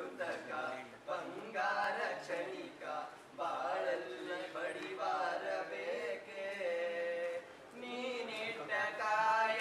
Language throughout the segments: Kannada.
ಕೃತಕ ಬಂಗಾರ ಕ್ಷಣಿಕ ಬಾಳಲ್ಲಿ ಬಡಿವಾರ ಬೇಕೆ ನೀನಿಟ್ಟ ಕಾಯ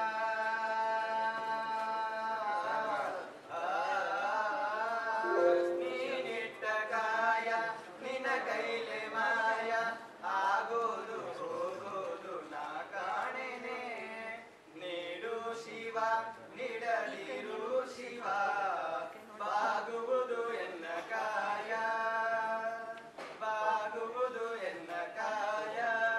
ನೀನಿಟ್ಟ ಕಾಯ ನಿನ್ನ ಕೈಲೆ ಮಾಯ ಆಗೋದು ಹೋಗೋದು ನಾ ಕಾಣೆನೆ ನೀಡು ಶಿವ ನಿಡಲಿರು ಶಿವ ಬಾಗುವುದು ಎನ್ನ ಕಾಯ ಬಾಗುವುದು ಎನ್ನ ಕಾಯ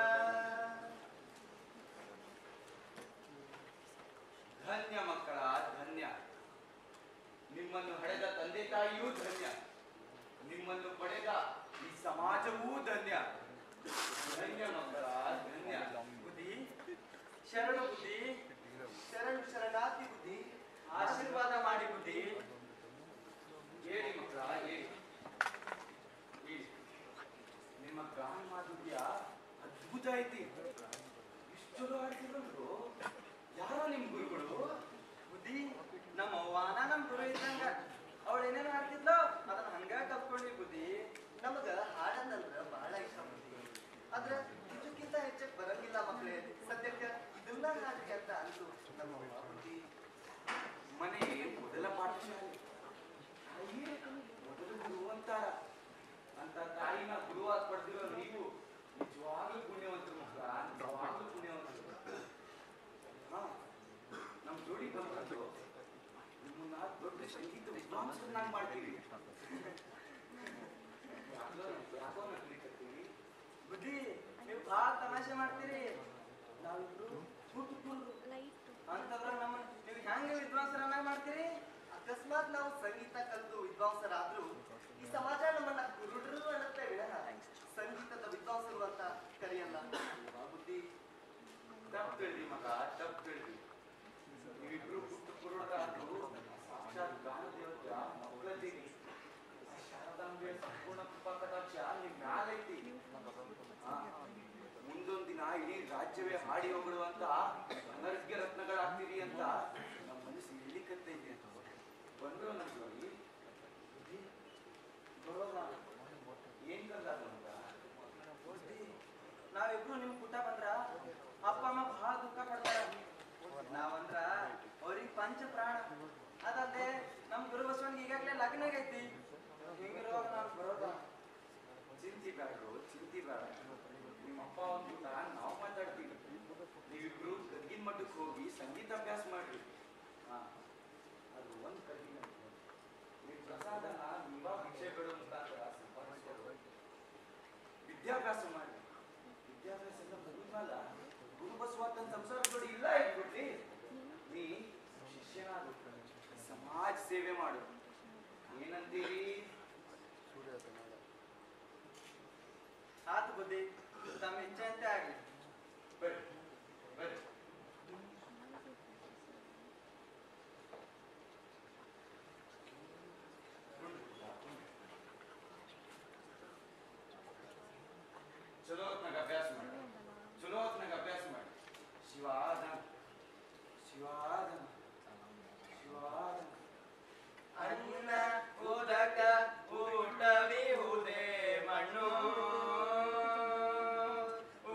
ಧನ್ಯ ಮಕ್ಕಳ ಧನ್ಯ ನಿಮ್ಮನ್ನು ಹಡೆದ ತಂದೆ ತಾಯಿಯೂ ಧನ್ಯ ನಿಮ್ಮನ್ನು ಪಡೆದ ಈ ಸಮಾಜವೂ ಧನ್ಯ ಧನ್ಯ ಮಕ್ಕಳ ಧನ್ಯ ಬುದ್ಧಿ ಶರಣು ಬುದ್ಧಿ ಶರಣು ಶರಣಾರ್ಥಿ ಬುದ್ಧಿ ಆಶೀರ್ವಾದ ಮಾಡಿ ಬುದ್ಧಿ ಹೇಳಿ ಮಕ್ಕಳ ಹೇಳಿ ಹೇಳಿ ನಿಮ್ಮ ಗಾನ ಮಾಧುರ್ಯ ಅದ್ಭುತ ಐತಿ ಇಷ್ಟು ಚಲೋ ಆಡ್ತಿದ್ರು ಯಾರೋ ನಿಮ್ ಗುರುಗಳು ಬುದ್ಧಿ ನಮ್ಮ ಅವ್ವಾನ ನಮ್ ಗುರು ಇದ್ದಂಗ ಅವಳು ಏನೇನು ಹಾಡ್ತಿದ್ಲೋ ಅದನ್ನ ಹಂಗ ಕಲ್ತ್ಕೊಂಡ್ವಿ ಬುದ್ಧಿ ನಮಗ ಹಾಡಂದಂದ್ರ ಬಹಳ ಇಷ್ಟ ಬುದ್ಧಿ ಆದ್ರ ಇದಕ್ಕಿಂತ ಹೆಚ್ಚಕ್ ಬರಂಗಿಲ್ಲ ಮಕ್ಳೇ ಸದ್ಯಕ್ಕ ಇದನ್ನ ಹಾಡ್ರಿ ಅಂತ ಅಂದ್ರು ನಮ್ಮ ಅವ್ವ ಬುದ್ಧಿ ಮನೆ ಮೊದಲ ಪಾಠಶಾಲೆ ತಾಯಿಯೇ ಮೊದಲು ಗುರು ಅಂತಾರ ಅಂತ ತಾಯಿನ ಗುರುವಾಗಿ ಪಡೆದಿರೋ ನೀವು ನಿಜವಾಗ್ಲೂ ಪುಣ್ಯವಂತರು ಮಕ್ಕಳ ನಿಜವಾಗ್ಲೂ ಪುಣ್ಯವಂತರು ಹಾ ನಮ್ ಜೋಡಿ ಬಂದ್ಬಿಟ್ಟು ನಿಮ್ಮನ್ನ ದೊಡ್ಡ ಸಂಗೀತ ವಿದ್ವಾಂಸರನ್ನಾಗಿ ಮಾಡ್ತೀವಿ ಯಾಕೋ ಯಾಕೋ ನಗ್ಲಿಕತ್ತೀವಿ ಬುದ್ಧಿ ನೀವು ಭಾಳ ತಮಾಷೆ ಮಾಡ್ತೀರಿ ನಾವಿಬ್ರು ಹುಟ್ಟು ಕುರುಡು ಅಂತಂದ್ರ ನಮ್ಮ ನೀವು ಹೆಂಗ ವಿದ್ವಾಂಸರನ್ನ ಮಾಡ್ತೀರಿ ಅಕಸ್ಮಾತ್ ನಾವು ಸಂಗೀತ ಕಲಿತು ವಿದ್ವಾಂಸರಾದ್ರೂ ಈ ಸಮಾಜ ನಮ್ಮನ್ನ ಕುರುಡರು ಅನ್ನತ್ತೆ ವಿನಃ ಸಂಗೀತದ ವಿದ್ವಾಂಸರು ಅಂತ ಕರೆಯಲ್ಲ ಅಲ್ವಾ ಬುದ್ಧಿ ತಪ್ಪು ತಿಳಿದಿ ಮಗ ತಪ್ಪು ತಿಳಿದಿ ನೀವಿಬ್ರು ಪುಟ್ಟು ಕುರುಡರಾದ್ರು ಸಾಕ್ಷಾತ್ ಗಾನ ದೇವತ ಮಕ್ಕಳದ್ದೀರಿ ಆ ಶಾರದಾಂಬೆ ಸಂಪೂರ್ಣ ಕೃಪಾ ಕಟಾಕ್ಷ ನಿಮ್ ಮ್ಯಾಲೈತಿ ಆ, ಮುಂದೊಂದ್ ದಿನ ಇಡೀ ರಾಜ್ಯವೇ ಹಾಡಿ ಹೋಗಿಡುವಂತ ಅನರ್ಘ್ಯ ರತ್ನಗಳಾಗ್ತೀರಿ ಅಂತ ನಮ್ಮ ಮನಸ್ಸು ಇಳಿಕತ್ತೈತಿ ಬಂದ್ರು ನಮ್ಮ ಜೋಡಿ ಬರೋಣ ಏನ್ ಕಂದ ನಮ್ಗ ಬುದ್ಧಿ ನಾವಿಬ್ರು ನಿಮ್ ಪುಟ್ಟ ಬಂದ್ರ ಅಪ್ಪ ಅಮ್ಮ ಬಹಳ ದುಃಖ ಪಡ್ತಾರ ನಾವಂದ್ರ ಅವ್ರಿಗೆ ಪಂಚ ಪ್ರಾಣ ಅದಲ್ಲದೆ ನಮ್ ಗುರು ಬಸವನ್ಗೆ ಈಗಾಗ್ಲೇ ಲಗ್ನ ಆಗೈತಿ ಹಿಂಗಿರುವಾಗ ನಾವು ಬರೋದ ಚಿಂತಿ ಬೇಡ್ರು ಚಿಂತಿ ಬೇಡ ನಿಮ್ಮ ಅಪ್ಪ ಒಂದು ನಾವು ಮಾತಾಡ್ತೀವಿ ನೀವಿಬ್ರು ಗದ್ಗಿನ ಮಠಕ್ಕೆ ಹೋಗಿ ಸಂಗೀತ ಅಭ್ಯಾಸ ಮಾಡ್ರಿ ಹಾ ಅದು ಒಂದು ಕಠಿಣ ನೀವು ಪ್ರಸಾದನ ನೀವ ಭಿಕ್ಷೆಗಳು ಮುಖಾಂತರ ಸಂಪಾದಿಸ್ಕೊಂಡು ವಿದ್ಯಾಭ್ಯಾಸ ಮಾಡಿ ವಿದ್ಯಾಭ್ಯಾಸ ಎಲ್ಲ ಮುಗಿದ್ಮೇಲೆ ಗುರು ಬಸವ ತನ್ನ ಸಂಸಾರ ಜೋಡಿ ಇಲ್ಲ ಇಟ್ಬಿಟ್ರಿ ನೀ ಶಿಷ್ಯನಾಗು ಸಮಾಜ ಸೇವೆ ಮಾಡು ಏನಂತೀರಿ ಆತು ಬುದ್ಧಿ ತಮ್ಮ ಇಚ್ಛೆಯಂತೆ ಆಗ್ಲಿ ಬರ್ರಿ ಬರ್ರಿ ಚಲೋ ಹೊತ್ನಾಗ ಅಭ್ಯಾಸ ಮಾಡಿ ಚಲೋ ಹೊತ್ನಾಗ ಅಭ್ಯಾಸ ಮಾಡಿ ಶಿವಾದನ ಶಿವಾದನ ಶಿವಾದನ ಅನ್ನ ಉದಕ ಊಟವಿಹುದೇ ಮಣ್ಣು ಊ,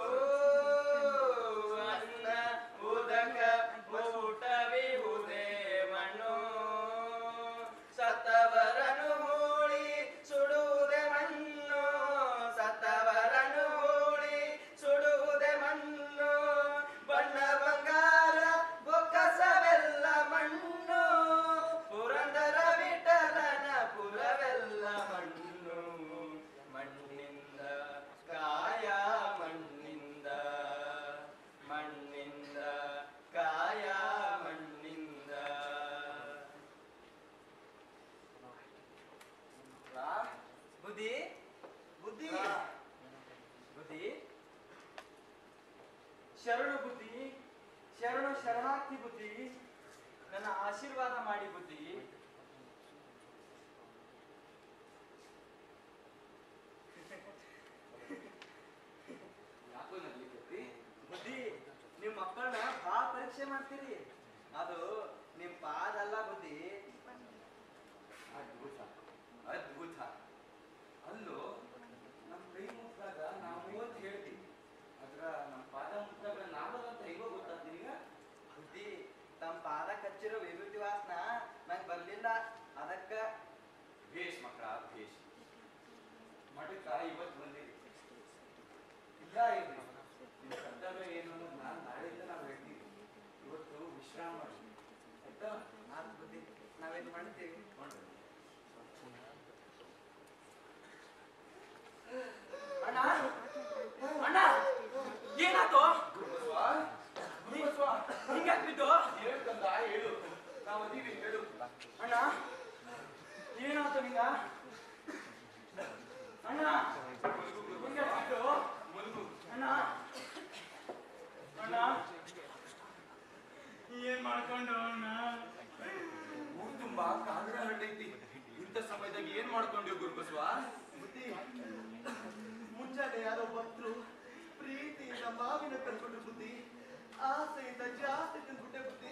ಅನ್ನ ಉದಕ ಊಟವಿಹುದೇ ಮಣ್ಣು ಸತ್ತವರನು ಹೂಳಿ ಸುಡುವುದೇ ಮಣ್ಣು ಸತ್ತವರನು ಹೂಳಿ ಸುಡುವುದೇ ಮಣ್ಣು ಬಣ್ಣ ಬಂಗಾರ ಬೊಕ್ಕಸವೆಲ್ಲ ಮಣ್ಣು ಪುರಂದರ ವಿಠಲನ ಪುರವೆಲ್ಲ ಮಣ್ಣು ಮಣ್ಣಿಂದ ಕಾಯ ಮಣ್ಣಿಂದ ಮಣ್ಣಿಂದ ಕಾಯ ಮಣ್ಣಿಂದ ಬುದ್ಧಿ ಬುದ್ಧಿ ಬುದ್ಧಿ ಶರಣು ಬುದ್ಧಿ ಶರಣು ಶರಣಾರ್ಥಿ ಬುದ್ಧಿ ನನ್ನ ಆಶೀರ್ವಾದ ಮಾಡಿ ಬುದ್ಧಿ ಯಾಕೋ ನಗ್ಲಿಕತ್ತಿ ಬುದ್ಧಿ ನಿಮ್ ಮಕ್ಕಳನ್ನ ಭಾಳ ಪರೀಕ್ಷೆ ಮಾಡ್ತೀರಿ ಅದು ನಿಮ್ ಪಾದ ಅಲ್ಲ ಬುದ್ಧಿ ಅದು ಹಚ್ಚಿರೋ ವಿಭೂತಿ ವಾಸನ ನಂಗೆ ಬರ್ಲಿಲ್ಲ ಅದಕ್ಕ ಭೇಷ್ ಮಕ್ಕಳ ಭೇಷ್ ಮಠಕ್ಕ ಇವತ್ತು ಬಂದಿರಿ ಇಲ್ಲ ಇರ್ರಿ ನಿಮ್ಮ ಕರ್ತವ್ಯ ಏನು ಅನ್ನೋದು ನಾನು ನಾಳೆಯಿಂದ ನಾವು ಹೇಳ್ತೀವಿ ಇವತ್ತು ವಿಶ್ರಾಮ ಮಾಡಿ ಆಯ್ತಾ ಆತ್ ಬುದ್ಧಿ ನಾವೇನ್ ಮಾಡ್ತೀವಿ ನೋಡ್ರಿ ಅಣ್ಣ ಅಣ್ಣ ಏನಾತು ಗುರುಬಸವ, ಗುರುಬಸವ, ಹಿಂಗ್ಯಾಕ್ ಬಿದ್ದು ಹೇಳು ಕಂದ, ಹೇಳು ನಾವು ಅದೀವಿ ಹೇಳು ಅಣ್ಣ ಏನಾತು ನಿಂಗ ಅಣ್ಣ ಮಲಗು, ಗುರುಬಸವ. ಹಿಂಗ್ಯಾಕ್ ಬಿದ್ದು ಮಲಗು. ಅಣ್ಣ ಅಣ್ಣ ಏನ್ ಮಾಡ್ಕೊಂಡು ಅಣ್ಣ ಊರ್ ತುಂಬಾ ಕಾಂಗ್ರ ಹರಟೈತಿ ಇಂಥ ಸಮಯದಾಗ ಏನ್ ಮಾಡ್ಕೊಂಡ್ವಿ ಗುರುಬಸವ ಬುದ್ಧಿ ಮುಂಜಾನೆ ಯಾರೋ ಭಕ್ತರು ಪ್ರೀತಿಯಿಂದ ಮಾವಿನ ಕರ್ಕೊಂಡು ಬುದ್ಧಿ ಆಸೆಯಿಂದ ಜಾಸ್ತಿ ತಿಂದ್ಬಿಟ್ಟೆ ಬುದ್ಧಿ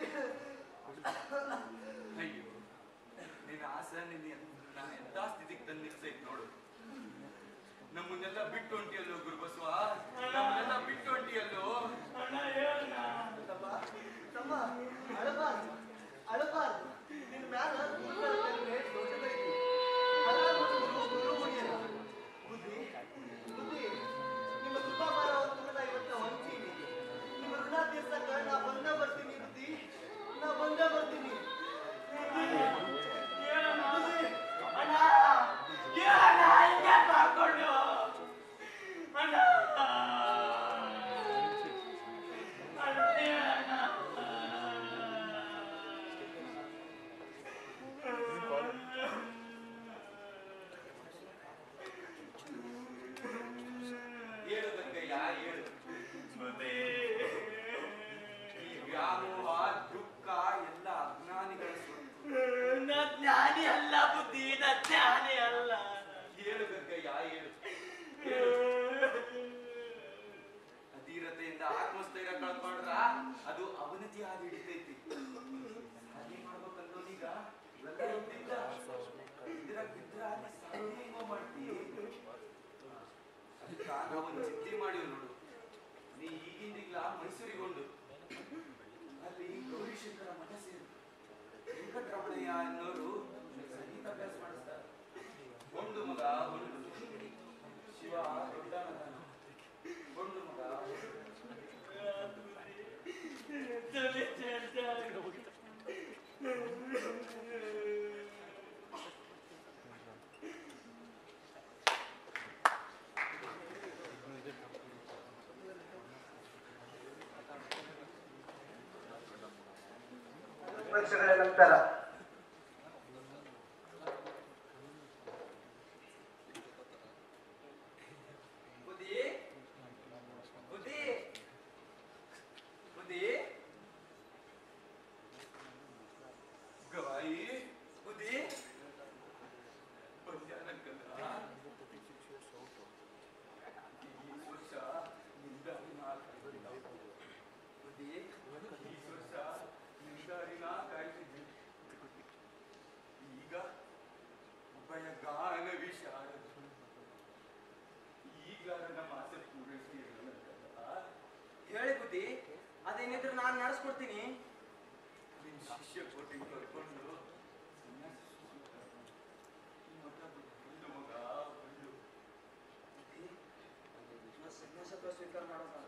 ಅಯ್ಯೋ ನಿನ್ನ ಆಸೆ ನಿನ್ನ ನಾನು ಎಂತ ಸ್ಥಿತಿಗೆ ತಂದು ನಿಲ್ಸೈತ್ ನೋಡು ನಮ್ಮನ್ನೆಲ್ಲ ಬಿಟ್ಟು ಹೊಂಟಿಯಲ್ಲೋ ಗುರುಬಸವ ನಮ್ಮನ್ನೆಲ್ಲ ಬಿಟ್ಟು ಹೊಂಟಿಯಲ್ಲೋ ಅಣ್ಣ ಹೇಳಣ್ಣ ತಮ್ಮ ತಮ್ಮ ಅಳಬಾರ್ದು ಅಳಬಾರ್ದು ನಿನ್ ಮ್ಯಾಲ ಗುರುಗಳ ದೋಷದ ಐತಿ ಹಲವು ಗುರು ಗುರು ಮುಡಿಯಲ್ಲ ಬುದ್ಧಿ ಬುದ್ಧಿ ನಿಮ್ಮ ಕೃಪಾಭಾರ ಹೊತ್ತುಕೊಂಡ ಇವತ್ತು ಹೊಂಚೀನಿ ನಿಮ್ಮ ಋಣ ತೀರ್ಸಕ್ಕ ನಾ ಬಂದ ಬರ್ತೀನಿ ಬುದ್ಧಿ ನಾ ಬಂದ ಬರ್ತೀನಿ ಹೇಳಣ್ಣ ಅಣ್ಣ ಹೇಳಣ್ಣ ಹಿಂಗ್ಯಾಕ್ ಮಾಡ್ಕೊಂಡು ಅಣ್ಣ ಅಣ್ಣ ಹೇಳಣ್ಣ ಹೇಳು ಗಂಗಯ್ಯ ಹೇಳು ಬುದ್ಧಿ ಈ ವ್ಯಾಮೋಹ ದುಃಖ ಎಲ್ಲ ಅಜ್ಞಾನಿಗಳ ಸ್ವತ್ತು ನಾ ಜ್ಞಾನಿ ಅಲ್ಲ ಬುದ್ಧಿ ನಾ ಜ್ಞಾನಿ ಅಲ್ಲ ಹೇಳು ಗಂಗಯ್ಯ ಹೇಳು ಹೇಳು ಅಧೀರತೆಯಿಂದ ಆತ್ಮಸ್ಥೈರ್ಯ ಕಳ್ಕೊಂಡ್ರ ಅದು ಅವನತಿ ಆಗಿ ಹಿಡಿತೈತಿ ಹಾಗೆ ಮಾಡ್ಬೇಕಂದವನೀಗ ಇವೆಲ್ಲ ಇದ್ದಿದ್ದ ಇದ್ರಾಗ ಬಿದ್ರ ಅಲ್ಲಿ ಸಾಧನೆ ಹೆಂಗೋ ಮಾಡ್ತಿ ಅದಕ್ಕ ನಾವೊಂದು ಚಿಂತೆ ಮಾಡಿವ್ ನೋಡು ನೀ ಈಗಿಂದಿಗ್ಲ ಮೈಸೂರಿಗೊಂಡು ಅಲ್ಲಿ ಗೌರಿಶಂಕರ ಮಠ ಸೇರಿ ವೆಂಕಟರಮಣಯ್ಯ ಅನ್ನೋರು ಸಂಗೀತ ಅಭ್ಯಾಸ ಮಾಡಿಸ್ತಾರೆ ಒಂದು ಮಗ ಒಂದು ಶಿವ ದೊಡ್ಡನದಾನ ಒಂದು ಮಗ ಚಲಿ ಚೇರ್ಚಾರಿ. ವರ್ಷಗಳ ನಂತರ ಬುದ್ಧಿ ಬುದ್ಧಿ ಬುದ್ಧಿ ಗವಾಯಿ ಬುದ್ಧಿ ಬಂದ್ಯಾನಕ್ಕಲ್ಲ ಈ ವರ್ಷ ನಿಂದಾರಿನ ಕಾಯ್ತಿದ್ದ ಬುದ್ಧಿ ಈ ವರ್ಷ ನಿಂದಾರಿನ ಕಾಯ್ತಿದ್ದೆ ಈಗ ಉಭಯ ಗಾನ ವಿಶಾರ ಈಗಾರ ನಮ್ಮ ಆಸೆ ಪೂರೈಸ್ತೀರಲ್ಲ ಹೇಳಿ ಬುದ್ಧಿ ಅದೇನಿದ್ರು ನಾನು ನಡೆಸ್ಕೊಡ್ತೀನಿ ನಿನ್ ಶಿಷ್ಯ ಕೋಟಿಗೆ ಕರ್ಕೊಂಡು ಸನ್ಯಾಸಿ ಸ್ವೀಕಾರ ಮಾಡು. ಈ ಮಠ ಬಿಟ್ಟು ಮಗ ಬಂದು ಬುದ್ಧಿ ನಾ ಸನ್ಯಾಸತ್ವ ಸ್ವೀಕಾರ ಮಾಡೋಣ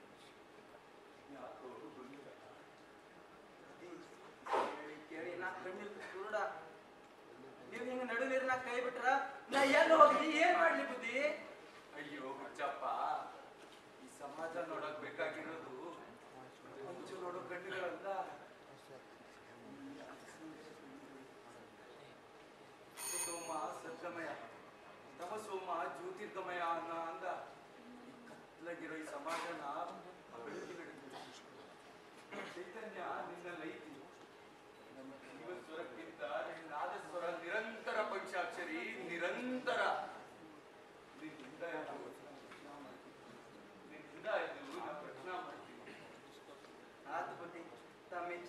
ಯಾಕೋ ಬಂದಿಲ್ಲ ಬುದ್ಧಿ ಕೇಳಿ ಕೇಳಿ ನಾ ಕಣ್ಣಿಲ್ ಕುರುಡ ನೀವು ಹಿಂಗ ನಡು ನೀರ್ನಾಗ ಕೈ ಬಿಟ್ರ ನಾ ಎಲ್ಲಿ ಹೋಗ್ಲಿ ಏನ್ ಮಾಡ್ಲಿ ಬುದ್ಧಿ ಅಯ್ಯೋ ಹುಚ್ಚಪ್ಪ ಈ ಸಮಾಜ ನೋಡಕ್ ಬೇಕಾಗಿರೋದು ಮುಂಚೆ ನೋಡೋ ಕಣ್ಣುಗಳಲ್ಲ ಸೋಮ ಸತ್ಯಮಯ ತಮಸೋಮ ಜ್ಯೋತಿರ್ಗಮಯ ಅನ್ನ ಅಂದ ಈ ಕತ್ಲಗಿರೋ ಈ ಸಮಾಜನ ಬೆಳಕಿ ಬೆಳಕು ಚೈತನ್ಯ ನಿನ್ನಲ್ಲೈತಿ ನಮ್ಮ ಜೀವ ಸ್ವರಕ್ಕಿಂತ ನಿನ್ನಾದ ಸ್ವರ ನಿರಂತರ ಪಂಚಾಕ್ಷರಿ ನಿರಂತರ ನಿನ್ನಿಂದ ಎದ್ದು ಪ್ರಶ್ನ ಮಾಡ್ತೀನಿ ನಿನ್ನಿಂದ ಎದ್ದು ನಾ ಪ್ರಶ್ನ ಮಾಡ್ತೀನಿ ಆತು ಬುದ್ಧಿ ತಮ್ಮ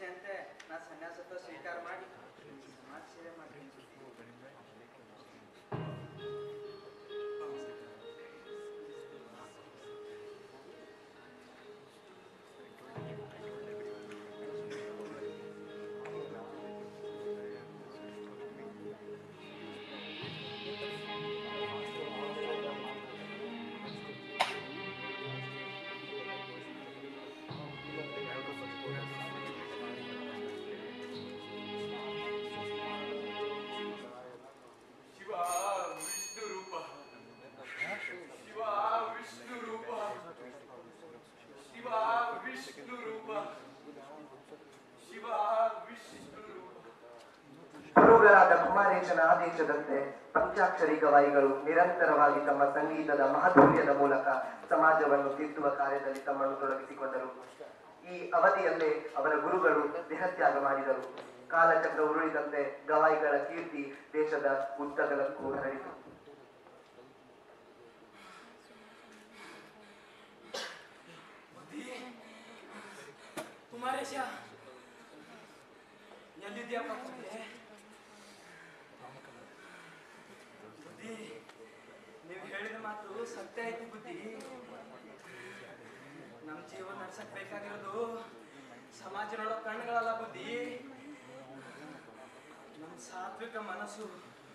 ಗುರುಗಳಾದ ಕುಮಾರೇಶನ ಆದೇಶದಂತೆ ಪಂಚಾಕ್ಷರಿ ಗವಾಯಿಗಳು ನಿರಂತರವಾಗಿ ತಮ್ಮ ಸಂಗೀತದ ಮಾಧುರ್ಯದ ಮೂಲಕ ಸಮಾಜವನ್ನು ತಿದ್ದುವ ಕಾರ್ಯದಲ್ಲಿ ತಮ್ಮನ್ನು ತೊಡಗಿಸಿಕೊಂಡರು ಈ ಅವಧಿಯಲ್ಲೇ ಅವರ ಗುರುಗಳು ದೇಹತ್ಯಾಗ ಮಾಡಿದರು ಕಾಲಚಕ್ರ ಉರುಳಿದಂತೆ ಗವಾಯಿಗಳ ಕೀರ್ತಿ ದೇಶದ ಉದ್ದಗಲಕ್ಕೂ ಹರಡಿತು ಬುದ್ಧಿ ಕುಮಾರೇಶ ಎಲ್ಲಿದ್ಯಪ್ಪ ಬುದ್ಧಿ ಬುದ್ಧಿ ನೀವು ಹೇಳಿದ ಮಾತು ಸತ್ಯ ಐತಿ ಬುದ್ಧಿ ನಮ್ಮ ಜೀವನ ನಡ್ಸಕ್ ಬೇಕಾಗಿರೋದು ಸಮಾಜದೊಳಗ ಕಣ್ಣುಗಳಲ್ಲ ಬುದ್ಧಿ ನಮ್ಮ ಸಾತ್ವಿಕ ಮನಸ್ಸು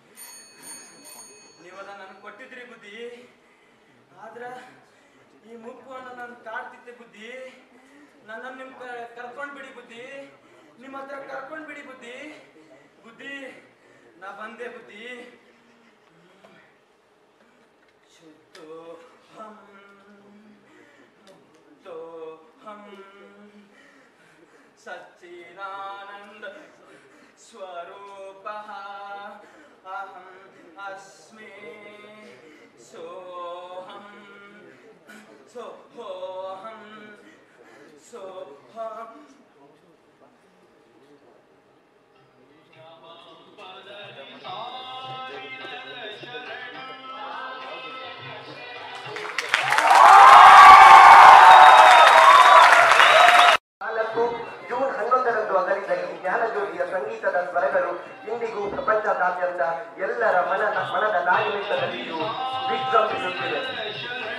ನೀವದ ನನಗೆ ಕೊಟ್ಟಿದ್ರಿ ಬುದ್ಧಿ ಆದ್ರ ಈ ಮುಪ್ಪನ್ನು ನಾನು ಕಾಡ್ತಿದ್ದೆ ಬುದ್ಧಿ ನನ್ನನ್ನು ನಿಮ್ ಕ- ಕರ್ಕೊಂಡ್ ಬಿಡಿ ಬುದ್ಧಿ ನಿಮ್ಮ ಹತ್ರ ಕರ್ಕೊಂಡ್ ಬಿಡಿ ಬುದ್ಧಿ ಬುದ್ಧಿ ನಾ ಬಂದೆ ಬುದ್ಧಿ ಶುದ್ಧೋ ಹಂ ಮುಕ್ತೋ ಹಂ ಸಚ್ಚಿದಾನಂದ ಸ್ವರೂಪ ಅಹಂ ಅಸ್ಮಿ ಸೋಹಂ ಸೋಹಂ ಸೋಹಂ ನಾಲ್ಕು ಜೂನ್ ಹನ್ನೊಂದರಂದು ಅಗಲಿದ ಈ ಜ್ಞಾನಜ್ಯೋತಿಯ ಸಂಗೀತದ ಸ್ವರಗಳು ಇಂದಿಗೂ ಪ್ರಪಂಚದಾದ್ಯಂತ ಎಲ್ಲರ ಮನ ಮನದ ನಾಯಕದಲ್ಲಿಯೂ ವಿಜೃಂಭಿಸುತ್ತಿದೆ